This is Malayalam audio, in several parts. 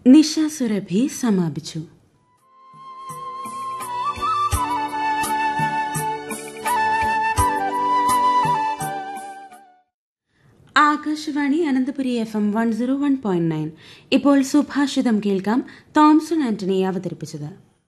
നിശ സുരഭി സമാപിച്ചു Akashvani Ananthapuri F M one zero one point nine ഇപ്പോൾ സുഭാഷിതം കേൾക്കാം തോംസൺ ആന്റണി അവതരിപ്പിച്ചത്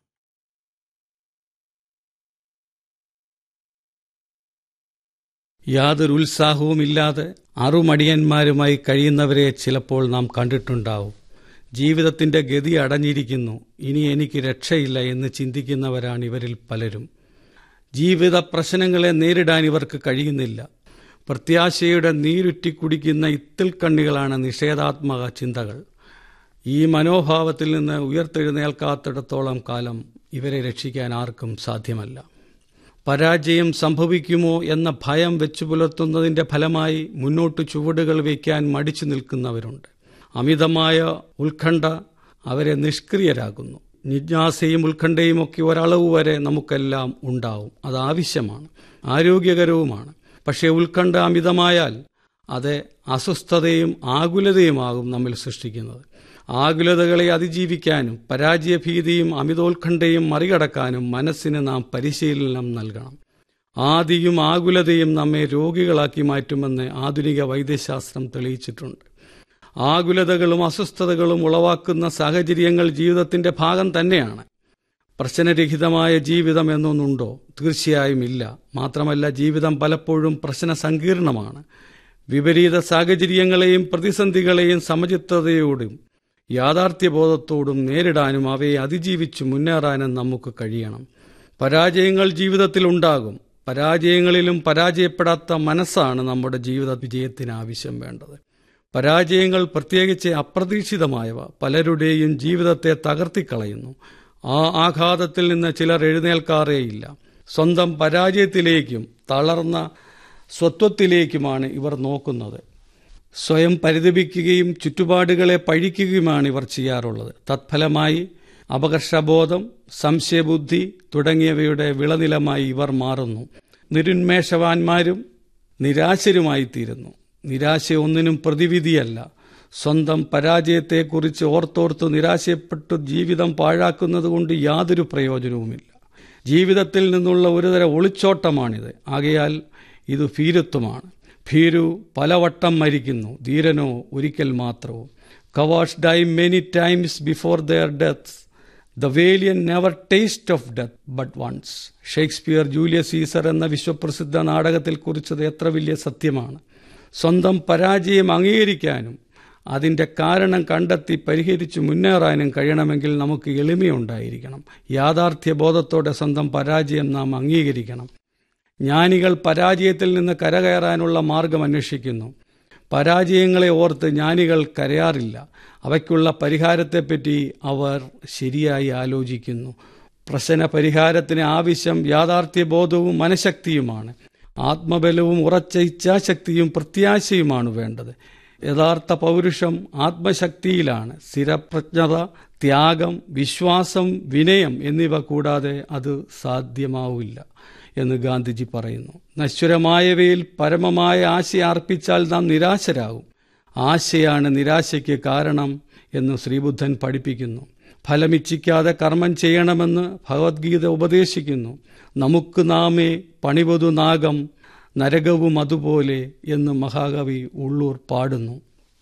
യാതൊരു ഉത്സാഹവുമില്ലാതെ അറുമടിയന്മാരുമായി കഴിയുന്നവരെ ചിലപ്പോൾ നാം കണ്ടിട്ടുണ്ടാവും ജീവിതത്തിന്റെ ഗതി അടഞ്ഞിരിക്കുന്നു ഇനി എനിക്ക് രക്ഷയില്ല എന്ന് ചിന്തിക്കുന്നവരാണ് ഇവരിൽ പലരും ജീവിത പ്രശ്നങ്ങളെ നേരിടാൻ ഇവർക്ക് കഴിയുന്നില്ല പ്രത്യാശയുടെ നീരുറ്റി കുടിക്കുന്ന ഇത്തിൽ കണ്ണികളാണ് നിഷേധാത്മക ചിന്തകൾ ഈ മനോഭാവത്തിൽ നിന്ന് ഉയർത്തെഴുന്നേൽക്കാത്തിടത്തോളം കാലം ഇവരെ രക്ഷിക്കാൻ ആർക്കും സാധ്യമല്ല പരാജയം സംഭവിക്കുമോ എന്ന ഭയം വെച്ചു പുലർത്തുന്നതിന്റെ ഫലമായി മുന്നോട്ട് ചുവടുകൾ വയ്ക്കാൻ മടിച്ചു നിൽക്കുന്നവരുണ്ട് അമിതമായ ഉത്കണ്ഠ അവരെ നിഷ്ക്രിയരാകുന്നു ജിജ്ഞാസയും ഉത്കണ്ഠയും ഒക്കെ ഒരളവ് വരെ നമുക്കെല്ലാം ഉണ്ടാവും അത് ആവശ്യമാണ് ആരോഗ്യകരവുമാണ് പക്ഷേ ഉത്കണ്ഠ അമിതമായാൽ അത് അസ്വസ്ഥതയും ആകുലതയുമാകും നമ്മിൽ സൃഷ്ടിക്കുന്നത് ആകുലതകളെ അതിജീവിക്കാനും പരാജയഭീതിയും അമിതോത്കണ്ഠയും മറികടക്കാനും മനസ്സിന് നാം പരിശീലനം നൽകണം ആദിയും ആകുലതയും നമ്മെ രോഗികളാക്കി മാറ്റുമെന്ന് ആധുനിക വൈദ്യശാസ്ത്രം തെളിയിച്ചിട്ടുണ്ട് ആകുലതകളും അസ്വസ്ഥതകളും ഉളവാക്കുന്ന സാഹചര്യങ്ങൾ ജീവിതത്തിന്റെ ഭാഗം തന്നെയാണ് പ്രശ്നരഹിതമായ ജീവിതം എന്നൊന്നുണ്ടോ തീർച്ചയായും ഇല്ല മാത്രമല്ല ജീവിതം പലപ്പോഴും പ്രശ്ന സങ്കീർണമാണ് വിപരീത സാഹചര്യങ്ങളെയും പ്രതിസന്ധികളെയും സമചിത്തതയോടും യാഥാർത്ഥ്യബോധത്തോടും നേരിടാനും അവയെ അതിജീവിച്ച് മുന്നേറാനും നമുക്ക് കഴിയണം പരാജയങ്ങൾ ജീവിതത്തിൽ ഉണ്ടാകും പരാജയങ്ങളിലും പരാജയപ്പെടാത്ത മനസ്സാണ് നമ്മുടെ ജീവിത വിജയത്തിന് ആവശ്യം വേണ്ടത് പരാജയങ്ങൾ പ്രത്യേകിച്ച് അപ്രതീക്ഷിതമായവ പലരുടെയും ജീവിതത്തെ തകർത്തിക്കളയുന്നു ആ ആഘാതത്തിൽ നിന്ന് ചിലർ എഴുന്നേൽക്കാറേയില്ല സ്വന്തം പരാജയത്തിലേക്കും തളർന്ന സ്വത്വത്തിലേക്കുമാണ് ഇവർ നോക്കുന്നത് സ്വയം പരിതപിക്കുകയും ചുറ്റുപാടുകളെ പഴിക്കുകയുമാണ് ഇവർ ചെയ്യാറുള്ളത് തത്ഫലമായി അപകർഷബോധം സംശയബുദ്ധി തുടങ്ങിയവയുടെ വിളനിലമായി ഇവർ മാറുന്നു നിരുന്മേഷവാന്മാരും നിരാശരുമായി തീരുന്നു നിരാശ ഒന്നിനും പ്രതിവിധിയല്ല സ്വന്തം പരാജയത്തെക്കുറിച്ച് ഓർത്തോർത്ത് നിരാശപ്പെട്ടു ജീവിതം പാഴാക്കുന്നത് കൊണ്ട് യാതൊരു പ്രയോജനവുമില്ല ജീവിതത്തിൽ നിന്നുള്ള ഒരുതരം ഒളിച്ചോട്ടമാണിത് ആകയാൽ ഇത് ഭീരുത്വമാണ് ഭീരു പലവട്ടം മരിക്കുന്നു ധീരനോ ഒരിക്കൽ മാത്രവും cowards die many times before their death the valiant never taste of death but once Shakespeare Julius Caesar എന്ന വിശ്വപ്രസിദ്ധ നാടകത്തിൽ കുറിച്ചത് എത്ര വലിയ സത്യമാണ് സ്വന്തം പരാജയം അംഗീകരിക്കാനും അതിൻ്റെ കാരണം കണ്ടെത്തി പരിഹരിച്ച് മുന്നേറാനും കഴിയണമെങ്കിൽ നമുക്ക് എളിമയുണ്ടായിരിക്കണം യാഥാർത്ഥ്യബോധത്തോടെ സ്വന്തം പരാജയം നാം അംഗീകരിക്കണം ജ്ഞാനികൾ പരാജയത്തിൽ നിന്ന് കരകയറാനുള്ള മാർഗം അന്വേഷിക്കുന്നു പരാജയങ്ങളെ ഓർത്ത് ജ്ഞാനികൾ കരയാറില്ല അവയ്ക്കുള്ള പരിഹാരത്തെപ്പറ്റി അവർ ശരിയായി ആലോചിക്കുന്നു പ്രശ്ന പരിഹാരത്തിന് ആവശ്യം യാഥാർത്ഥ്യബോധവും മനഃശക്തിയുമാണ് ആത്മബലവും ഉറച്ച ഇച്ഛാശക്തിയും പ്രത്യാശയുമാണ് വേണ്ടത് യഥാർത്ഥ പൗരുഷം ആത്മശക്തിയിലാണ് സ്ഥിരപ്രജ്ഞത ത്യാഗം വിശ്വാസം വിനയം എന്നിവ കൂടാതെ അത് സാധ്യമാവില്ല എന്ന് ഗാന്ധിജി പറയുന്നു നശ്വരമായവയിൽ പരമമായ ആശ അർപ്പിച്ചാൽ നാം നിരാശരാകും ആശയാണ് നിരാശയ്ക്ക് കാരണം എന്ന് ശ്രീബുദ്ധൻ പഠിപ്പിക്കുന്നു ഫലമിച്ഛിക്കാതെ കർമ്മം ചെയ്യണമെന്ന് ഭഗവത്ഗീത ഉപദേശിക്കുന്നു നമുക്ക് നാമേ പണിവതു നാഗം നരകവും അതുപോലെ എന്ന് മഹാകവി ഉള്ളൂർ പാടുന്നു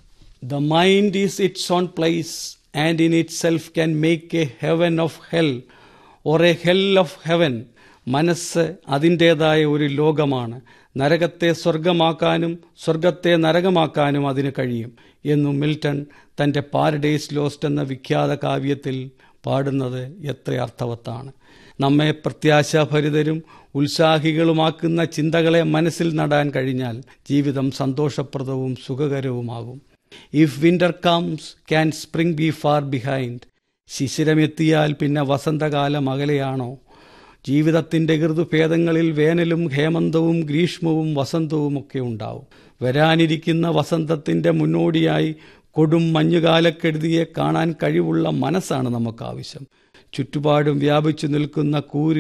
the mind is its own place and in itself can make a heaven of hell or a hell of heaven മനസ്സ് അതിൻ്റേതായ ഒരു ലോകമാണ് നരകത്തെ സ്വർഗമാക്കാനും സ്വർഗത്തെ നരകമാക്കാനും അതിന് കഴിയും എന്നു മിൽട്ടൺ തൻ്റെ പാരഡൈസ് ലോസ്റ്റ് എന്ന വിഖ്യാത കാവ്യത്തിൽ പാടുന്നത് എത്ര അർത്ഥവത്താണ് നമ്മെ പ്രത്യാശാഭരിതരും ഉത്സാഹികളുമാക്കുന്ന ചിന്തകളെ മനസ്സിൽ നടാൻ കഴിഞ്ഞാൽ ജീവിതം സന്തോഷപ്രദവും സുഖകരവുമാകും if winter comes can spring be far behind ശിശിരമെത്തിയാൽ പിന്നെ വസന്തകാലം അകലെയാണോ ജീവിതത്തിന്റെ ഋതുഭേദങ്ങളിൽ വേനലും ഹേമന്തവും ഗ്രീഷ്മവും വസന്തവും ഒക്കെ ഉണ്ടാവും വരാനിരിക്കുന്ന വസന്തത്തിന്റെ മുന്നോടിയായി കൊടും മഞ്ഞുകാലക്കെടുതിയെ കാണാൻ കഴിവുള്ള മനസ്സാണ് നമുക്ക് ആവശ്യം ചുറ്റുപാടും വ്യാപിച്ചു നിൽക്കുന്ന കൂരി